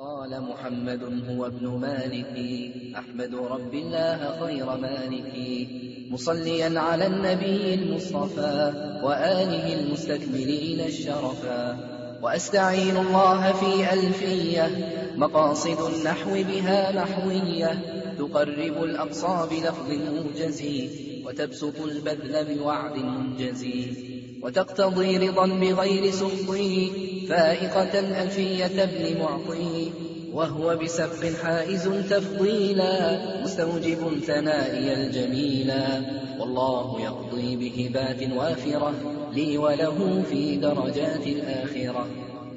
قال محمد هو ابن مالك أحمد رب الله خير مالك مصليا على النبي المصطفى وآله المستكملين الشرفا وأستعين الله في ألفية مقاصد النحو بها نحوية تقرب الأقصى بلفظ موجز وتبسط البذل بوعد منجز وتقتضي رضا بغير سخطه فائقة ألفية ابن معطي وهو بسبق حائز تفضيلا مستوجب ثنائي الجميلا والله يقضي بهبات وافرة لي وله في درجات الآخرة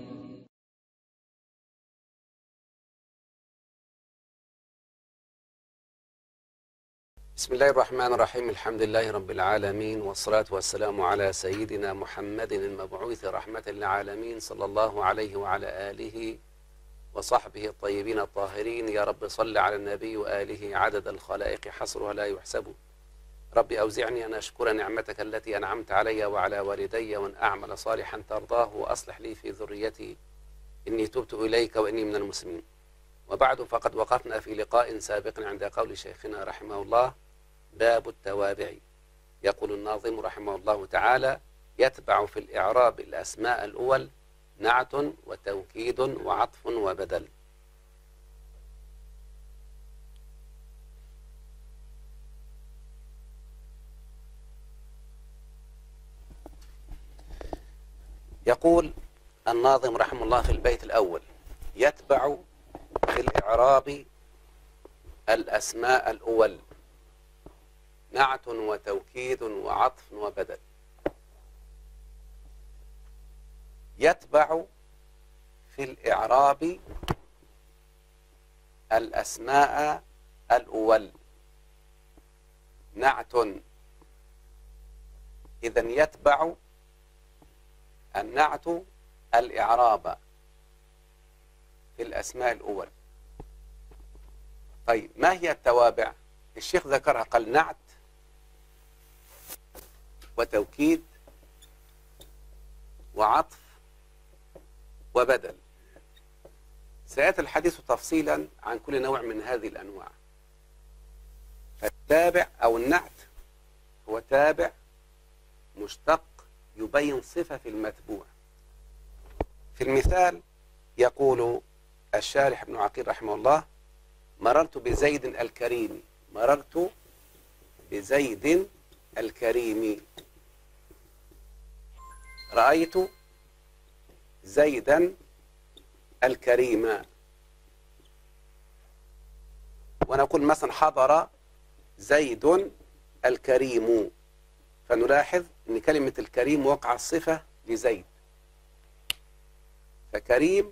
بسم الله الرحمن الرحيم الحمد لله رب العالمين والصلاة والسلام على سيدنا محمد المبعوث رحمة للعالمين صلى الله عليه وعلى آله وصحبه الطيبين الطاهرين يا رب صل على النبي وآله عدد الخلائق حصرها لا يحسب رب أوزعني أن أشكر نعمتك التي أنعمت علي وعلى والدي وأن أعمل صالحا ترضاه وأصلح لي في ذريتي إني تبت إليك وإني من المسلمين وبعد فقد وقفنا في لقاء سابق عند قول شيخنا رحمه الله باب التوابع يقول الناظم رحمه الله تعالى يتبع في الإعراب الأسماء الأول نعت وتوكيد وعطف وبدل يقول الناظم رحمه الله في البيت الأول يتبع في الإعراب الأسماء الأول نعت وتوكيد وعطف وبدل يتبع في الإعراب الأسماء الأول نعت إذا يتبع النعت الإعراب في الأسماء الأول طيب ما هي التوابع الشيخ ذكرها قال نعت وتوكيد وعطف وبدل سيأتي الحديث تفصيلا عن كل نوع من هذه الأنواع فالتابع أو النعت هو تابع مشتق يبين صفة في المتبوع في المثال يقول الشارح ابن عقيل رحمه الله مررت بزيد الكريم مررت بزيد الكريم رأيت زيدا الكريم ونقول مثلا حضر زيد الكريم فنلاحظ ان كلمة الكريم وقع الصفة لزيد فكريم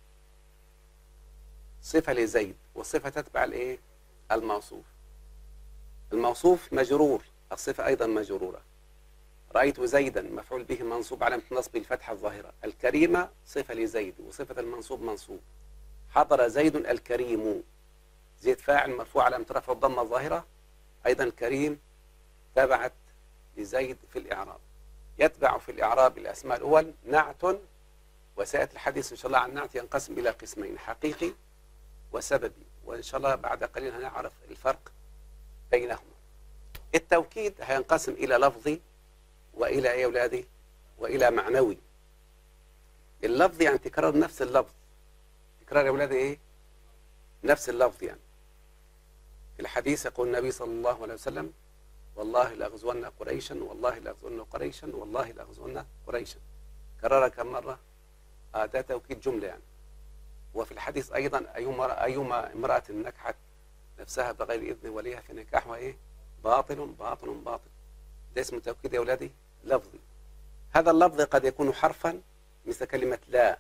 صفة لزيد والصفة تتبع الايه الموصوف الموصوف مجرور الصفة ايضا مجرورة رأيت زيدا مفعول به منصوب علامة نصب الفتحة الظاهرة الكريمة صفة لزيد وصفة المنصوب منصوب حضر زيد الكريم زيد فاعل مرفوع علامة رفع الضمة الظاهرة أيضا الكريم تبعت لزيد في الإعراب يتبع في الإعراب الأسماء الأول نعت وسيأتي الحديث إن شاء الله عن نعت ينقسم إلى قسمين حقيقي وسببي وإن شاء الله بعد قليل هنعرف الفرق بينهما التوكيد هينقسم إلى لفظي وإلى إيه يا أولادي وإلى معنوي اللفظ يعني تكرار نفس اللفظ تكرار يا أولادي إيه نفس اللفظ يعني في الحديث يقول النبي صلى الله عليه وسلم والله لأغزون قريشا والله لأغزون قريشا والله لأغزون قريشا كررها كم مرة آه ده توكيد جملة يعني وفي الحديث أيضا أيما, أيما امرأة نكحت نفسها بغير إذن وليها في نكاحها إيه باطل باطل باطل ده اسمه توكيد يا أولادي لفظي هذا اللفظ قد يكون حرفا مثل كلمة لا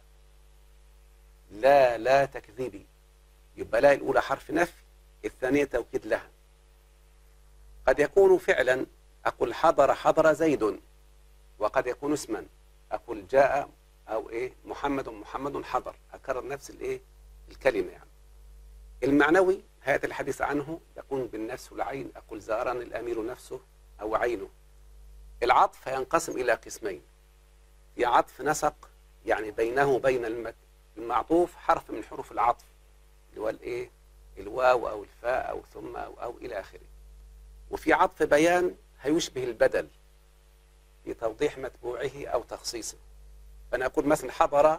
لا لا تكذبي يبقى لا الأولى حرف نفي الثانية توكيد لها قد يكون فعلا أقول حضر حضر زيد وقد يكون اسما أقول جاء أو إيه محمد محمد حضر أكرر نفس الإيه الكلمة يعني المعنوي هذا الحديث عنه يكون بالنفس والعين أقول زارني الأمير نفسه أو عينه العطف ينقسم إلى قسمين في عطف نسق يعني بينه وبين المعطوف حرف من حروف العطف اللي هو الايه الواو او الفاء او ثم او او الى اخره وفي عطف بيان هيشبه البدل في توضيح متبوعه او تخصيصه فانا اقول مثلا حضر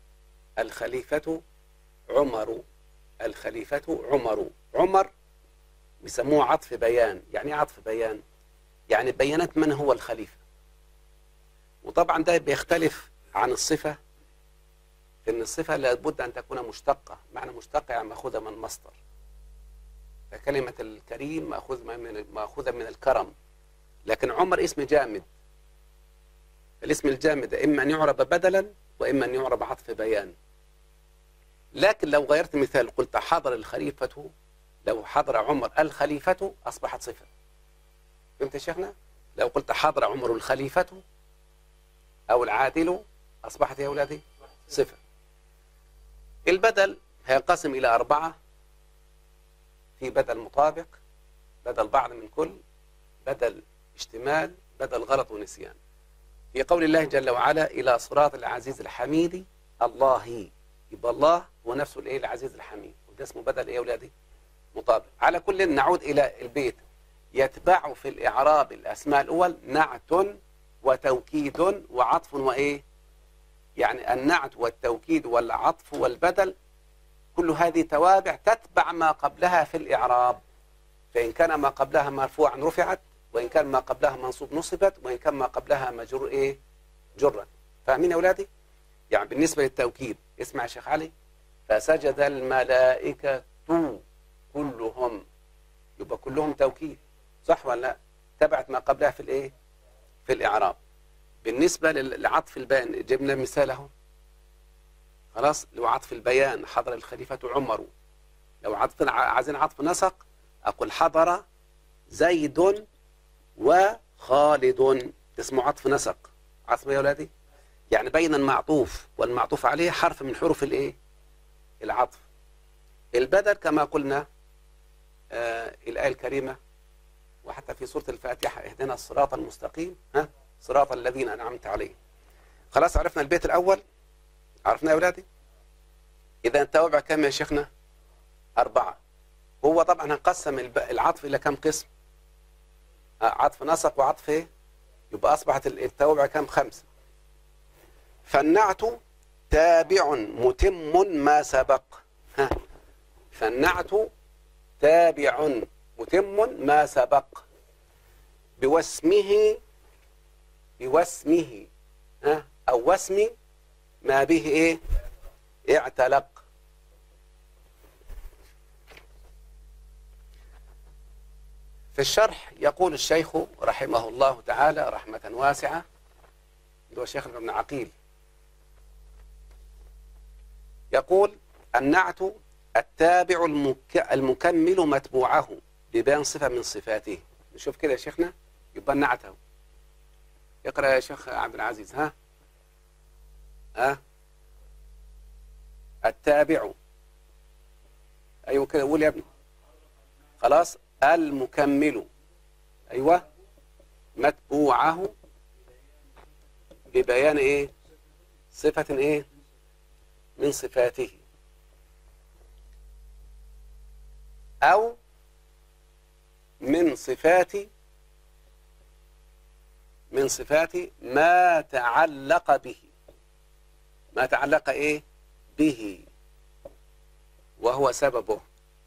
الخليفة عمر الخليفة عمر عمر بيسموه عطف بيان يعني عطف بيان يعني بينت من هو الخليفة وطبعا ده بيختلف عن الصفة في ان الصفة لابد ان تكون مشتقة معنى مشتقة يعني مأخوذة من مصدر فكلمة الكريم مأخوذ من مأخوذة من الكرم لكن عمر اسم جامد الاسم الجامد إما أن يعرب بدلا وإما أن يعرب عطف بيان لكن لو غيرت مثال قلت حضر الخليفة لو حضر عمر الخليفة أصبحت صفة فهمت يا شيخنا؟ لو قلت حضر عمر الخليفة أو العادل أصبحت يا أولادي صفة البدل هينقسم إلى أربعة في بدل مطابق بدل بعض من كل بدل اشتمال بدل غلط ونسيان في قول الله جل وعلا إلى صراط العزيز الحميد الله يبقى الله هو نفسه الايه العزيز الحميد وده اسمه بدل ايه يا اولادي مطابق على كل نعود الى البيت يتبع في الاعراب الاسماء الاول نعت وتوكيد وعطف وايه يعني النعت والتوكيد والعطف والبدل كل هذه توابع تتبع ما قبلها في الاعراب فان كان ما قبلها مرفوعا رفعت وان كان ما قبلها منصوب نصبت وان كان ما قبلها مجرور ايه جرت فاهمين يا اولادي يعني بالنسبه للتوكيد اسمع يا شيخ علي فسجد الملائكة كلهم يبقى كلهم توكيد صح ولا لا تبعت ما قبلها في الايه في الاعراب بالنسبة لعطف البيان جبنا مثال اهو خلاص لو عطف البيان حضر الخليفة عمر لو عطف عايزين عطف نسق اقول حضر زيد وخالد اسمه عطف نسق عطف يا اولادي يعني بين المعطوف والمعطوف عليه حرف من حروف الايه العطف البدل كما قلنا آه الآية الكريمة وحتى في سورة الفاتحة اهدنا الصراط المستقيم ها صراط الذين أنعمت عليهم خلاص عرفنا البيت الأول عرفنا يا أولادي إذا التوابع كم يا شيخنا أربعة هو طبعا هنقسم العطف إلى كم قسم آه عطف نسق وعطف إيه يبقى أصبحت التوابع كم خمسة فالنعت تابع متم ما سبق ها فالنعت تابع متم ما سبق بواسمه بواسمه ها أو واسم ما به إيه اعتلق في الشرح يقول الشيخ رحمه الله تعالى رحمة واسعة اللي هو الشيخ ابن عقيل يقول النعت التابع المكمل متبوعه ببيان صفة من صفاته نشوف كده يا شيخنا يبقى النعت اهو اقرأ يا شيخ عبد العزيز ها ها التابع ايوه كده قول يا ابني خلاص المكمل ايوه متبوعه ببيان ايه صفة ايه من صفاته أو من صفات من صفات ما تعلق به ما تعلق إيه به وهو سببه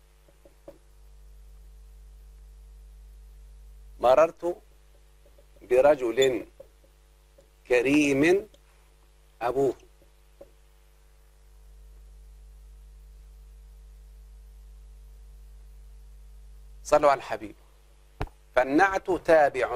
مررت برجل كريم أبوه صلوا على الحبيب فالنعت تابع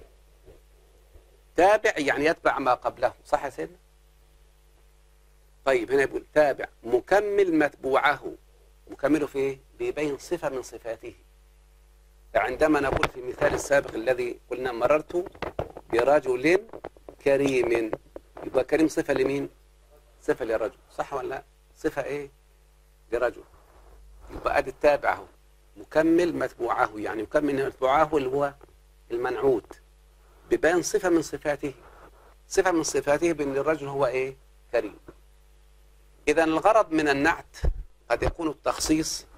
تابع يعني يتبع ما قبله صح يا سيدنا طيب هنا يقول تابع مكمل متبوعه مكمله في ايه بيبين صفة من صفاته فعندما نقول في المثال السابق الذي قلنا مررت برجل كريم يبقى كريم صفة لمين صفة للرجل صح ولا لا صفة ايه لرجل يبقى ادي التابع اهو مكمل متبوعه يعني مكمل متبوعه اللي هو المنعوت ببيان صفة من صفاته صفة من صفاته بأن الرجل هو إيه كريم إذا الغرض من النعت قد يكون التخصيص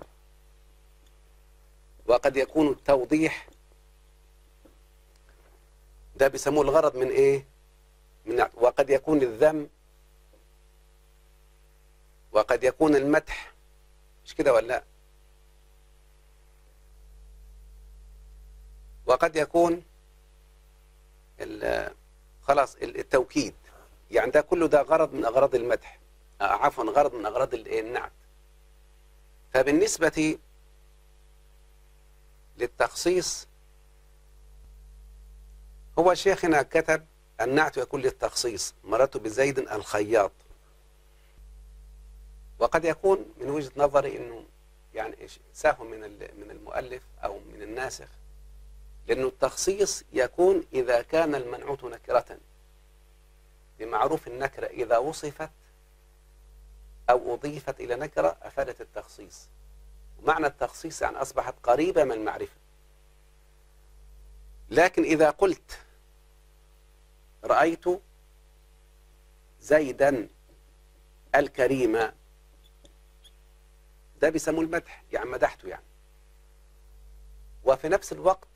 وقد يكون التوضيح ده بيسموه الغرض من ايه من نعت. وقد يكون الذم وقد يكون المدح مش كده ولا لا وقد يكون ال- خلاص ال- التوكيد يعني ده كله ده غرض من أغراض المدح آه، عفوا غرض من أغراض ال- النعت فبالنسبة للتخصيص هو شيخنا كتب النعت يكون للتخصيص مررت بزيد الخياط وقد يكون من وجهة نظري انه يعني إيش- سهو من ال- من المؤلف او من الناسخ لانه التخصيص يكون اذا كان المنعوت نكرة بمعروف النكرة اذا وصفت او اضيفت الى نكرة افادت التخصيص ومعنى التخصيص يعني اصبحت قريبة من المعرفة لكن اذا قلت رأيت زيدا الكريم ده بيسموه المدح يعني مدحته يعني وفي نفس الوقت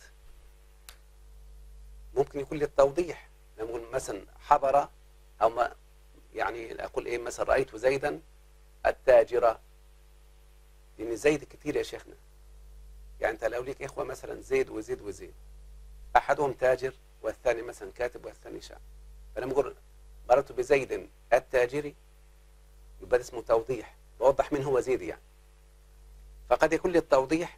ممكن يكون للتوضيح لما نقول مثلا حضر او ما يعني اقول ايه مثلا رايت زيدا التاجر لان زيد كتير يا شيخنا يعني انت لو ليك اخوه مثلا زيد وزيد وزيد احدهم تاجر والثاني مثلا كاتب والثاني شاعر فلما اقول مررت بزيد التاجري يبقى ده اسمه توضيح بوضح من هو زيد يعني فقد يكون للتوضيح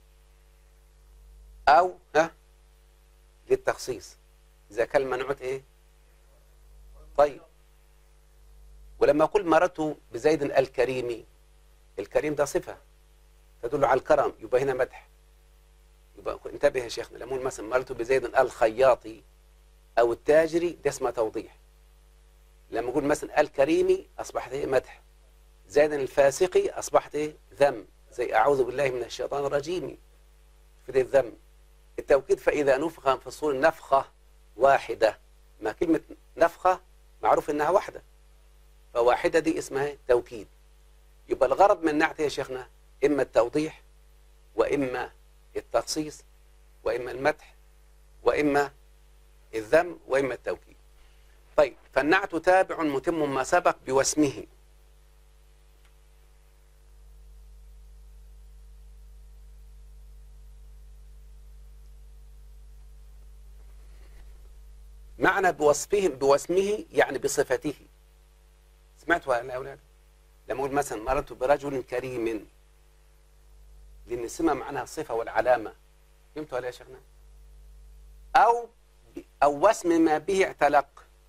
او ها للتخصيص اذا كان المنعوت ايه طيب ولما اقول مررت بزيد الكريم الكريم ده صفه تدل على الكرم يبقى هنا مدح يبقى انتبه يا شيخنا لما اقول مثلا مررت بزيد الخياطي او التاجري ده اسمه توضيح لما اقول مثلا الكريمي اصبحت ايه مدح زيد الفاسقي اصبحت ايه ذم زي اعوذ بالله من الشيطان الرجيم في ده الذم التوكيد فاذا نفخ في الصور نفخه واحده ما كلمه نفخه معروف انها واحده فواحده دي اسمها توكيد يبقى الغرض من نعت يا شيخنا اما التوضيح واما التخصيص واما المدح واما الذم واما التوكيد طيب فالنعت تابع متم ما سبق بواسمه معنى بوصفه بواسمه يعني بصفته سمعتوا يا اولاد لما اقول مثلا مررت برجل كريم لان السمه معناها الصفه والعلامه فهمتوا ولا يا شيخنا او او واسم ما به اعتلق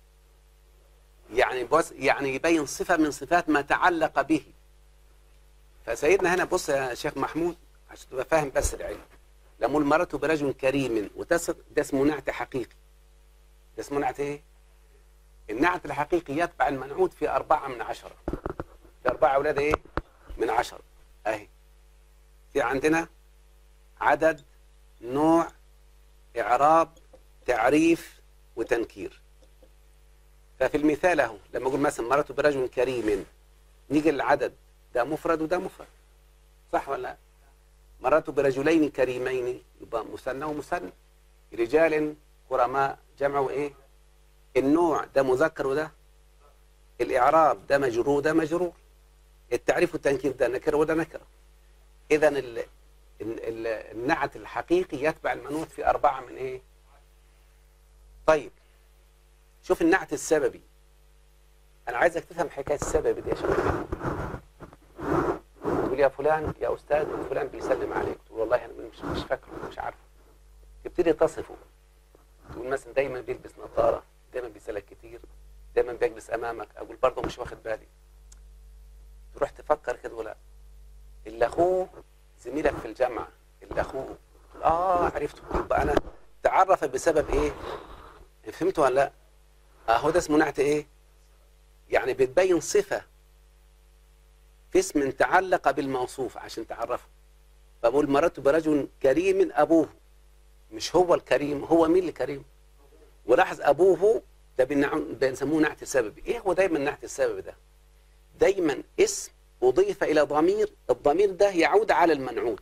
يعني بوس يعني يبين صفه من صفات ما تعلق به فسيدنا هنا بص يا شيخ محمود عشان تبقى فاهم بس العلم لما اقول مررت برجل كريم وتصف ده اسمه نعت حقيقي ده اسمه نعت ايه؟ النعت الحقيقي يتبع المنعوت في أربعة من عشرة في أربعة أولاد ايه؟ من عشرة أهي في عندنا عدد نوع إعراب تعريف وتنكير ففي المثال اهو لما اقول مثلا مررت برجل كريم نيجي للعدد ده مفرد وده مفرد صح ولا لا؟ مررت برجلين كريمين يبقى مثنى ومثنى رجال كرماء جمع وايه النوع ده مذكر وده الاعراب ده مجرور ده مجرور التعريف والتنكير ده نكره وده نكره اذا ال... ال... ال... النعت الحقيقي يتبع المنوط في اربعه من ايه طيب شوف النعت السببي انا عايزك تفهم حكايه السبب دي يا شباب تقول يا فلان يا استاذ فلان بيسلم عليك تقول والله انا مش مش فاكره مش عارفه تبتدي تصفه تقول مثلا دايما بيلبس نظاره دايما بيسالك كتير دايما بيجلس امامك اقول برضه مش واخد بالي تروح تفكر كده ولا اللي اخوه زميلك في الجامعه اللي اخوه تقول اه عرفته يبقى انا تعرف بسبب ايه فهمتوا ولا لا اهو ده اسمه نعت ايه يعني بتبين صفه في اسم تعلق بالموصوف عشان تعرفه فبقول مررت برجل كريم ابوه مش هو الكريم هو مين الكريم ولاحظ ابوه ده بنسموه نعت السبب ايه هو دايما نعت السبب ده دايما اسم أضيف إلى ضمير الضمير ده يعود على المنعوت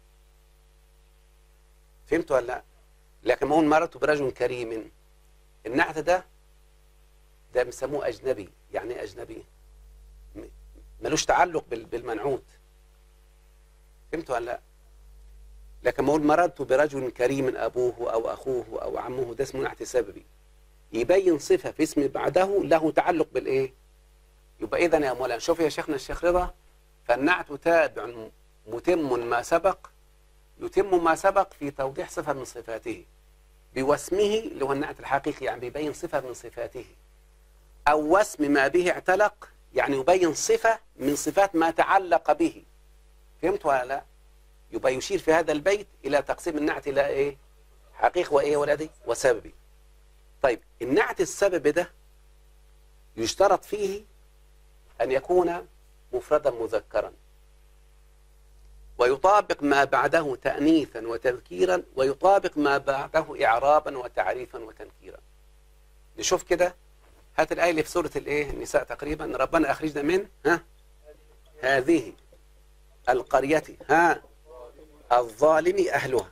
فهمت ولا لا؟ لكن ما هو مررت برجل كريم النعت ده ده بيسموه أجنبي يعني إيه أجنبي م- ملوش تعلق بال- بالمنعوت فهمت ولا لا؟ لكن ما اقول مررت برجل كريم ابوه او اخوه او عمه ده اسمه نعت سببي يبين صفه في اسم بعده له تعلق بالايه؟ يبقى اذا يا مولانا شوف يا شيخنا الشيخ رضا فالنعت تابع متم ما سبق يتم ما سبق في توضيح صفه من صفاته بوسمه اللي هو النعت الحقيقي يعني بيبين صفه من صفاته او وسم ما به اعتلق يعني يبين صفه من صفات ما تعلق به فهمت ولا لا؟ يبقى يشير في هذا البيت إلى تقسيم النعت إلى إيه؟ حقيقي وإيه ولدي؟ وسببي. طيب النعت السبب ده يشترط فيه أن يكون مفردا مذكرا ويطابق ما بعده تأنيثا وتذكيرا ويطابق ما بعده إعرابا وتعريفا وتنكيرا. نشوف كده هات الآية اللي في سورة الإيه؟ النساء تقريبا ربنا أخرجنا من ها؟ هذه القرية ها الظالم أهلها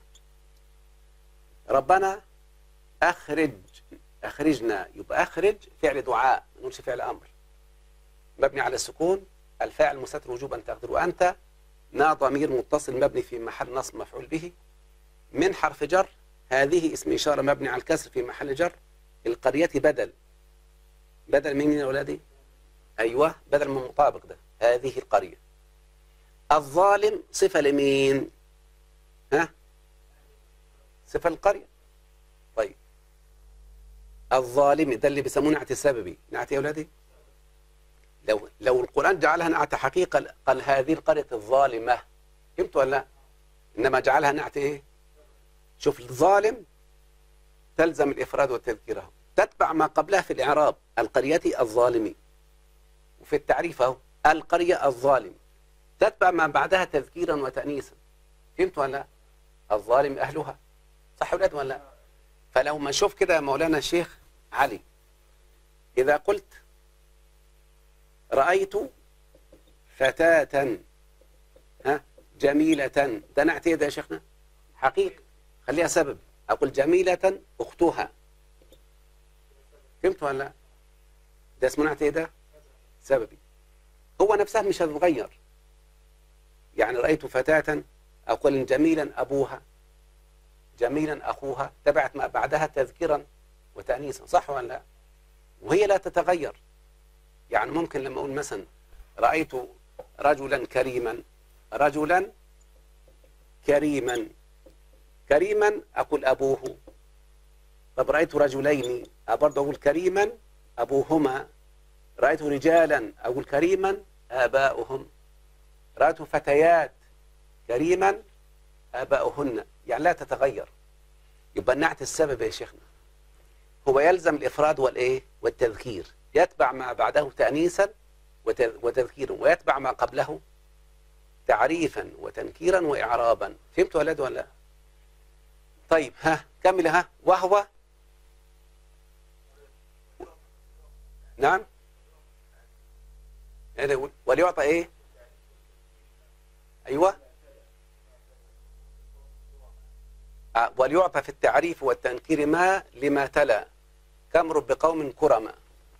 ربنا أخرج أخرجنا يبقى أخرج فعل دعاء ما نقولش فعل أمر مبني على السكون الفاعل مستتر وجوبا تقدر أنت نا ضمير متصل مبني في محل نصب مفعول به من حرف جر هذه اسم إشارة مبني على الكسر في محل جر القرية بدل بدل من يا أولادي أيوة بدل من مطابق ده هذه القرية الظالم صفة لمين ها صفة القرية طيب الظالم ده اللي بيسموه نعت سببي نعت يا أولادي لو لو القرآن جعلها نعت حقيقة قال هذه القرية الظالمة فهمت ولا لا إنما جعلها نعت إيه شوف الظالم تلزم الإفراد والتذكير تتبع ما قبلها في الإعراب القرية الظالم وفي التعريف أهو القرية الظالم تتبع ما بعدها تذكيرا وتأنيسا فهمت ولا لا الظالم أهلها صح ولا ولا لا فلو ما نشوف كده يا مولانا الشيخ علي إذا قلت رأيت فتاة ها جميلة ده نعت ايه ده يا شيخنا حقيقة خليها سبب أقول جميلة أختها فهمت ولا لا ده اسمه نعت ايه ده سببي هو نفسها مش هتتغير يعني رأيت فتاة أقول جميلا أبوها جميلا أخوها تبعت ما بعدها تذكيرا وتأنيسا صح ولا لا وهي لا تتغير يعني ممكن لما أقول مثلا رأيت رجلا كريما رجلا كريما كريما أقول أبوه طب رأيت رجلين برضه أقول كريما أبوهما رأيت رجالا أقول كريما آباؤهم رأيت فتيات كريما آباؤهن يعني لا تتغير يبقى النعت السبب يا شيخنا هو يلزم الإفراد والإيه والتذكير يتبع ما بعده تأنيسا وتذكيرا ويتبع ما قبله تعريفا وتنكيرا وإعرابا فهمت ولد ولا لا طيب ها كمل ها وهو نعم وليعطى ايه ايوه وليعطى في التعريف والتنكير ما لما تلا كمر بقوم كرما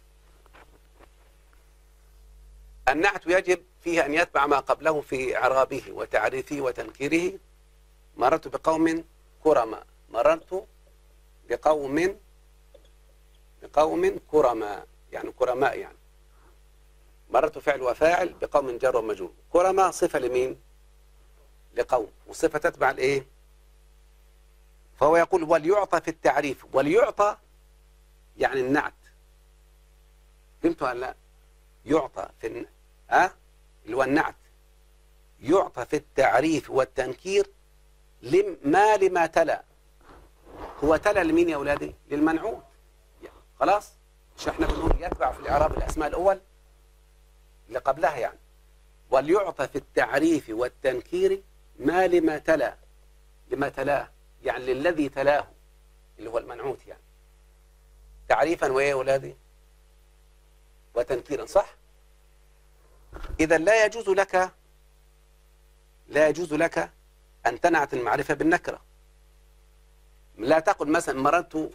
النعت يجب فيه أن يتبع ما قبله في إعرابه وتعريفه وتنكيره مررت بقوم كرما مررت بقوم بقوم كرما يعني كرماء يعني مررت فعل وفاعل بقوم جار ومجرور كرما صفة لمين لقوم وصفة تتبع الايه فهو يقول وليعطى في التعريف وليعطى يعني النعت فهمتوا ولا لا يعطى في الن... أه؟ اللي هو النعت يعطى في التعريف والتنكير لم... ما لما تلا هو تلا لمين يا أولادي للمنعوت خلاص مش احنا بنقول يتبع في الإعراب الأسماء الأول اللي قبلها يعني وليعطى في التعريف والتنكير ما لما تلا لما تلاه يعني للذي تلاه اللي هو المنعوت يعني تعريفا وإيه يا أولادي وتنكيرا صح إذا لا يجوز لك لا يجوز لك أن تنعت المعرفة بالنكرة لا تقل مثلا مررت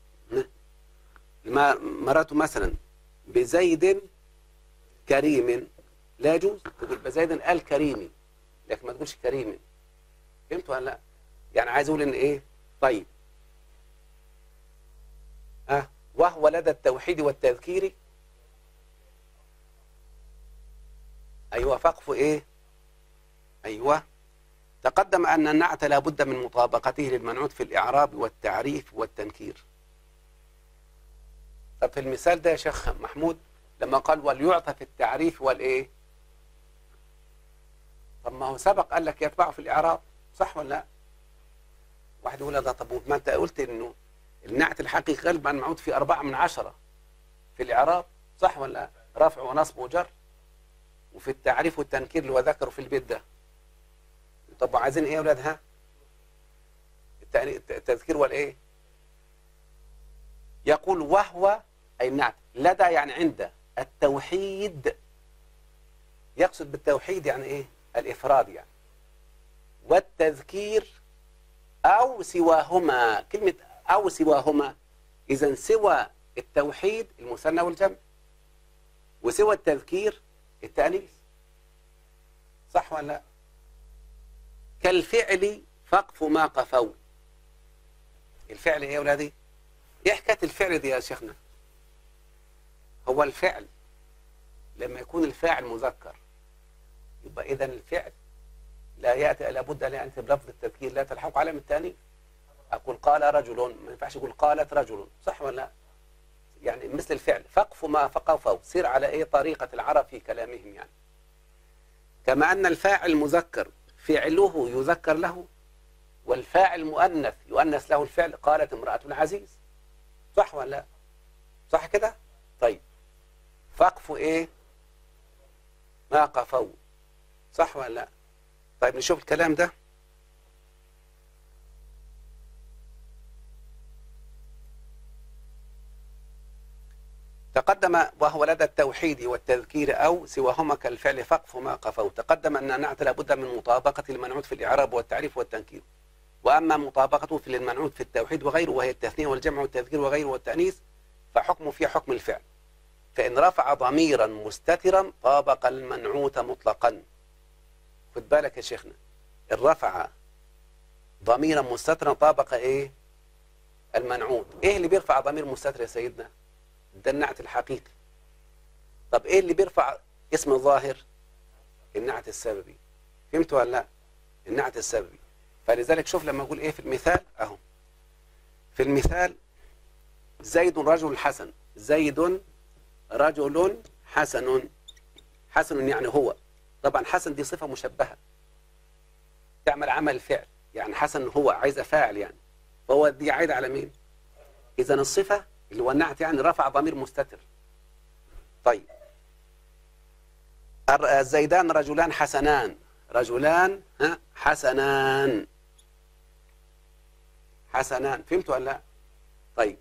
ما- مررت مثلا بزيد كريم لا يجوز تقول بزيد الكريم لكن ما تقولش كريم فهمت ولا لا يعني عايز اقول ان ايه طيب ها أه؟ وهو لدى التوحيد والتذكير ايوه فقف ايه ايوه تقدم ان النعت لا بد من مطابقته للمنعوت في الاعراب والتعريف والتنكير طب في المثال ده يا شيخ محمود لما قال وليعطى في التعريف والايه طب ما هو سبق قال لك يتبعه في الاعراب صح ولا لا واحد يقول ده طب ما انت قلت انه النعت الحقيقي غالبا معود في أربعة من عشرة في الإعراب صح ولا لا؟ رفع ونصب وجر وفي التعريف والتنكير اللي هو ذكره في البيت ده طب عايزين ايه يا اولاد ها التأني- التذكير والايه يقول وهو اي النعت لدى يعني عند التوحيد يقصد بالتوحيد يعني ايه الافراد يعني والتذكير أو سواهما كلمة أو سواهما إذا سوى التوحيد المثنى والجمع وسوى التذكير التأنيث صح ولا لا؟ كالفعل فقف ما قفوا الفعل ايه يا ولادي؟ ايه حكايه الفعل دي يا شيخنا؟ هو الفعل لما يكون الفاعل مذكر يبقى اذا الفعل لا ياتي لابد ان ياتي بلفظ التذكير لا تلحق علامه التانيث اقول قال رجل ما ينفعش اقول قالت رجل صح ولا لا يعني مثل الفعل فقف ما فقفوا سير على ايه طريقه العرب في كلامهم يعني كما ان الفاعل مذكر فعله يذكر له والفاعل مؤنث يؤنث له الفعل قالت امراه العزيز صح ولا لا صح كده طيب فقف ايه ما قفوا صح ولا لا طيب نشوف الكلام ده تقدم وهو لدى التوحيد والتذكير أو سواهما كالفعل فقف ما قفوا تقدم أن نعت لابد من مطابقة المنعوت في الإعراب والتعريف والتنكير وأما مطابقته في المنعوت في التوحيد وغيره وهي التثنية والجمع والتذكير وغيره والتأنيث فحكم في حكم الفعل فإن رفع ضميرا مستترا طابق المنعوت مطلقا خد بالك يا شيخنا إن رفع ضميرا مستترا طابق إيه المنعوت إيه اللي بيرفع ضمير مستتر يا سيدنا ده النعت الحقيقي طب ايه اللي بيرفع اسم الظاهر النعت السببي فهمت ولا لا النعت السببي فلذلك شوف لما اقول ايه في المثال اهو في المثال زيد رجل حسن زيد رجل حسن حسن يعني هو طبعا حسن دي صفة مشبهة تعمل عمل الفعل يعني حسن هو عايز فاعل يعني فهو دي عايدة على مين إذا الصفة اللي هو النعت يعني رفع ضمير مستتر طيب الر- الزيدان رجلان حسنان رجلان ها حسنان حسنان فهمتوا ولا لا طيب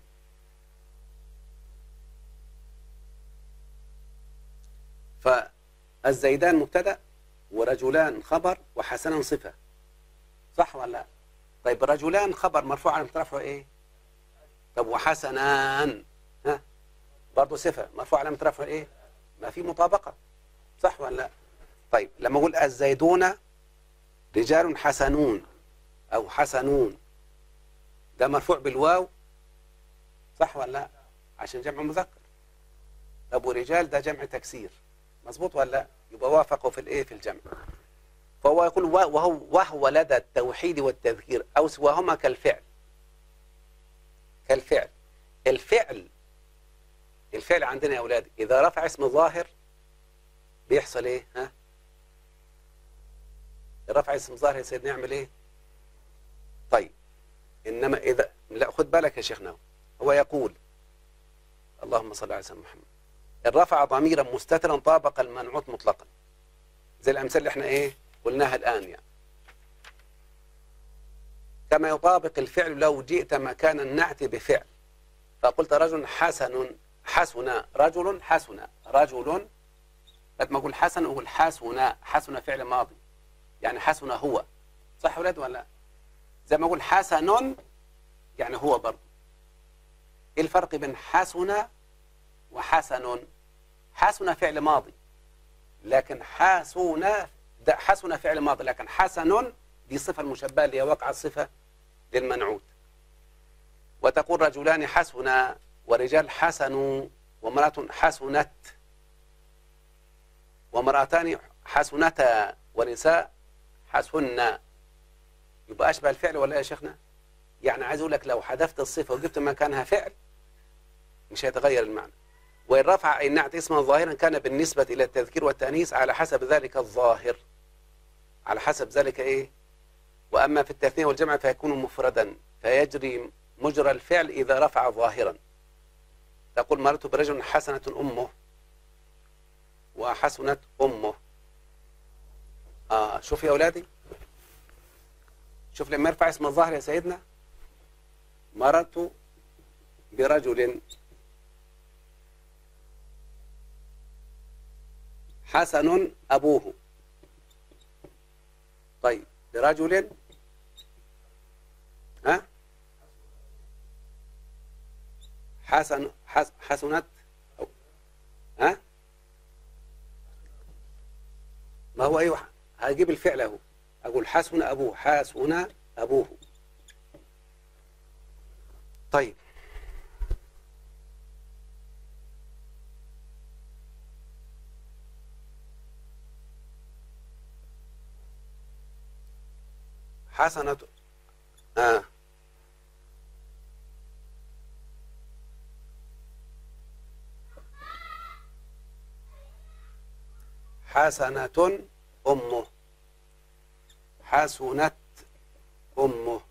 فالزيدان مبتدا ورجلان خبر وحسنان صفه صح ولا لا طيب رجلان خبر مرفوع على رفعه ايه طب وحسنان ها برضه صفة مرفوع علامة رفعه ايه؟ ما في مطابقة صح ولا لا؟ طيب لما اقول الزيدون رجال حسنون او حسنون ده مرفوع بالواو صح ولا لا؟ عشان جمع مذكر طب ورجال ده جمع تكسير مظبوط ولا لا؟ يبقى وافقوا في الايه في الجمع فهو يقول وهو وهو لدى التوحيد والتذكير او سواهما كالفعل كالفعل الفعل الفعل عندنا يا اولاد اذا رفع اسم ظاهر بيحصل ايه ها رفع اسم ظاهر يا سيدنا نعمل ايه طيب انما اذا لا خد بالك يا شيخنا هو يقول اللهم صل على سيدنا محمد ان رفع ضميرا مستترا طابق المنعوت مطلقا زي الامثله اللي احنا ايه قلناها الان يعني كما يطابق الفعل لو جئت مكان النعت بفعل فقلت رجل حسن حسن رجل حسن رجل بدل ما اقول حسن اقول حسن حسن فعل ماضي يعني حسن هو صح يا ولاد ولا لا؟ زي ما اقول حسن يعني هو برضه ايه الفرق بين حسن وحسن حسن فعل ماضي لكن حسن ده حسن فعل ماضي لكن حسن دي صفة المشبهة اللي هي واقع الصفة للمنعوت وتقول رجلان حسنا ورجال حسنوا وامرأة حسنت وامرأتان حسنتا ونساء حسن يبقى أشبه الفعل ولا يا شيخنا يعني عايز أقول لك لو حذفت الصفة وجبت مكانها فعل مش هيتغير المعنى وإن رفع أي نعت اسما ظاهرا كان بالنسبة إلى التذكير والتأنيث على حسب ذلك الظاهر على حسب ذلك إيه وأما في التثنية والجمع فيكون مفردا فيجري مجرى الفعل إذا رفع ظاهرا تقول مررت برجل حسنة أمه وحسنت أمه آه شوف يا أولادي شوف لما يرفع اسم الظاهر يا سيدنا مررت برجل حسن أبوه طيب برجل ها حسن حس حسنت أو ها ما هو ايوه هجيب الفعل اهو اقول حسن ابوه حسن ابوه طيب حسنة آه. حسنة أمه حسنت أمه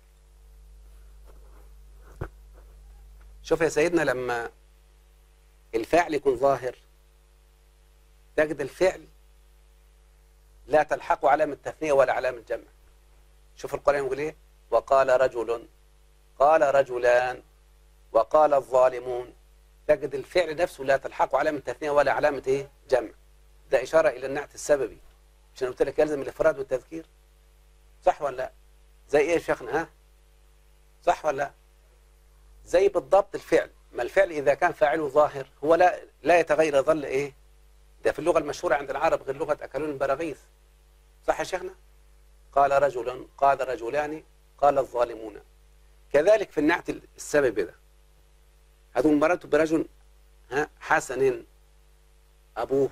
شوف يا سيدنا لما الفعل يكون ظاهر تجد الفعل لا تلحقه علامة تثنية ولا علامة جمع شوف القرآن يقول ايه وقال رجل قال رجلان وقال الظالمون تجد الفعل نفسه لا تلحقه علامة تثنية ولا علامة ايه جمع ده إشارة إلى النعت السببي عشان قلت لك يلزم الإفراد والتذكير صح ولا لا زي ايه يا شيخنا ها صح ولا لا زي بالضبط الفعل ما الفعل إذا كان فاعله ظاهر هو لا لا يتغير يظل ايه ده في اللغة المشهورة عند العرب غير لغة أكلون البراغيث صح يا شيخنا قال رجل قال رجلان قال الظالمون كذلك في النعت السبب ده هذول مررت برجل ها حسن أبوه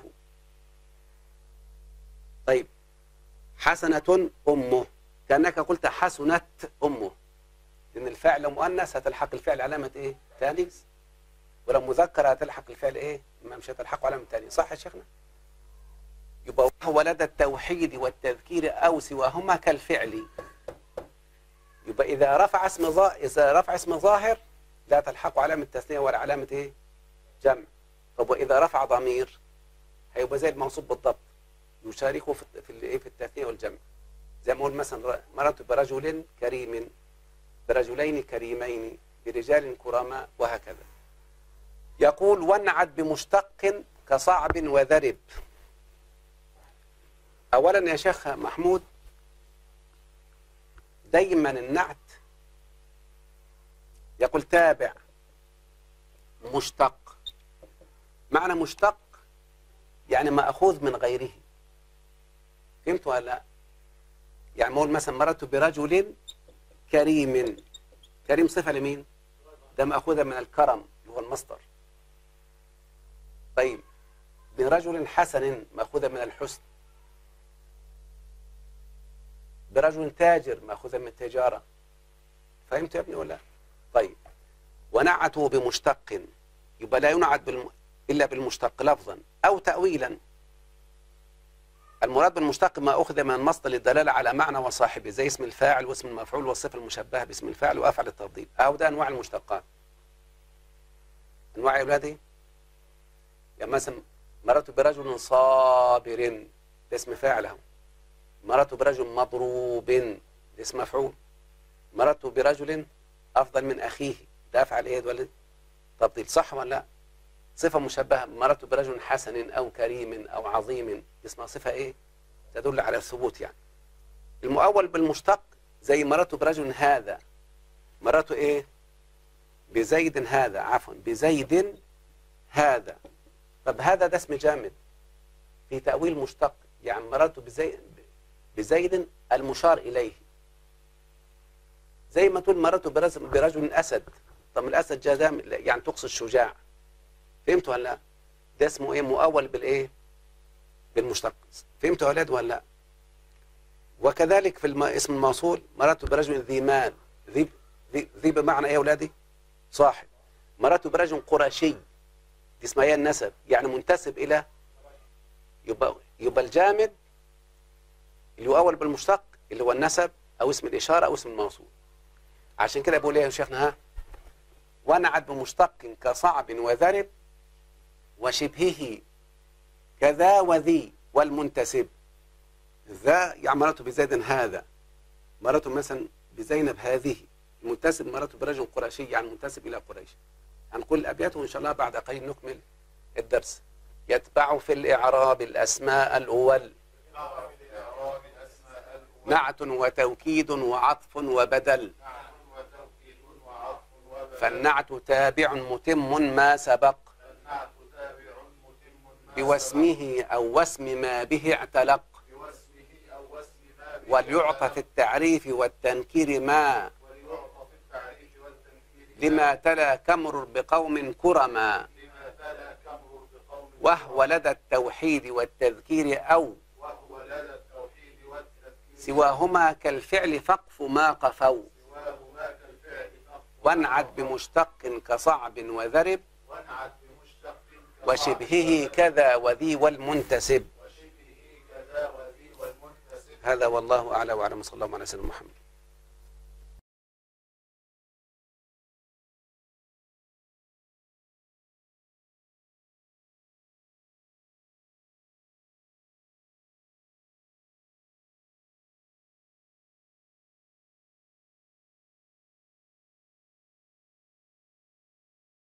طيب حسنة أمه كأنك قلت حسنت أمه لأن الفعل لو مؤنث هتلحق الفعل علامة إيه؟ تانيث ولو مذكر هتلحق الفعل إيه؟ ما مش هتلحقه علامة تانيث صح يا شيخنا؟ يبقى وهو لدى التوحيد والتذكير أو سواهما كالفعل يبقى إذا رفع اسم ظا... إذا رفع اسم ظاهر لا تلحقه علامة تثنية ولا علامة إيه؟ جمع طب وإذا رفع ضمير هيبقى زي الموصوف بالضبط يشاركه في في الايه في التثنيه والجمع زي ما اقول مثلا مررت برجل كريم برجلين كريمين برجال كرماء وهكذا يقول ونعت بمشتق كصعب وذرب اولا يا شيخ محمود دايما النعت يقول تابع مشتق معنى مشتق يعني مأخوذ من غيره فهمت ولا لا يعني مقول مثلا مررت برجل كريم كريم صفة لمين ده مأخوذة من الكرم اللي هو المصدر طيب برجل حسن مأخوذة من الحسن برجل تاجر مأخوذة من التجارة فهمت يا ابني ولا طيب ونعته بمشتق يبقى لا ينعت بالم... إلا بالمشتق لفظا أو تأويلا المراد بالمشتق ما أخذ من المصدر للدلالة على معنى وصاحبه زي اسم الفاعل واسم المفعول والصفة المشبهة باسم الفاعل وأفعل التفضيل أو ده أنواع المشتقات أنواع يا أولادي يعني مثلا مررت برجل صابر ده اسم فاعل اهو مررت برجل مضروب ده اسم مفعول مررت برجل أفضل من أخيه ده أفعل إيه يا ولد تفضيل صح ولا لا صفة مشبهة مررت برجل حسن أو كريم أو عظيم اسمها صفة إيه تدل على الثبوت يعني المؤول بالمشتق زي مررت برجل هذا مررت إيه بزيد هذا عفوا بزيد هذا طب هذا ده اسم جامد في تأويل مشتق يعني مررت بزيد بزيد المشار إليه زي ما تقول مررت برجل, برجل أسد طب الأسد جاء يعني تقصد شجاع فهمتوا ولا لا ده اسمه ايه مؤول بالايه بالمشتق فهمتوا يا اولاد ولا لا وكذلك في الم... اسم الموصول مررت برجل ذي مال ذي ذي, ذي بمعنى ايه يا اولادي صاحب مررت برجل قرشي دي اسمها ايه النسب يعني منتسب الى يبقى يبقى الجامد اللي هو اول بالمشتق اللي هو النسب او اسم الاشاره او اسم الموصول عشان كده بقول ايه يا شيخنا ها ونعت بمشتق كصعب وذرب وشبهه كذا وذي والمنتسب ذا يعني مرته بزيد هذا مرته مثلا بزينب هذه المنتسب مرته برجل قرشي يعني منتسب إلى قريش هنقول الأبيات وإن شاء الله بعد قليل نكمل الدرس يتبع في الإعراب الأسماء الأول نعت وتوكيد وعطف وبدل فالنعت تابع متم ما سبق بواسمه أو واسم ما به اعتلق وليعطى في التعريف والتنكير ما لما تلا كمر بقوم كرما وهو لدى التوحيد والتذكير أو سواهما كالفعل فقف ما قفوا وانعد بمشتق كصعب وذرب وشبهه كذا وذي والمنتسب هذا والله أعلى وأعلم صلى الله عليه وسلم محمد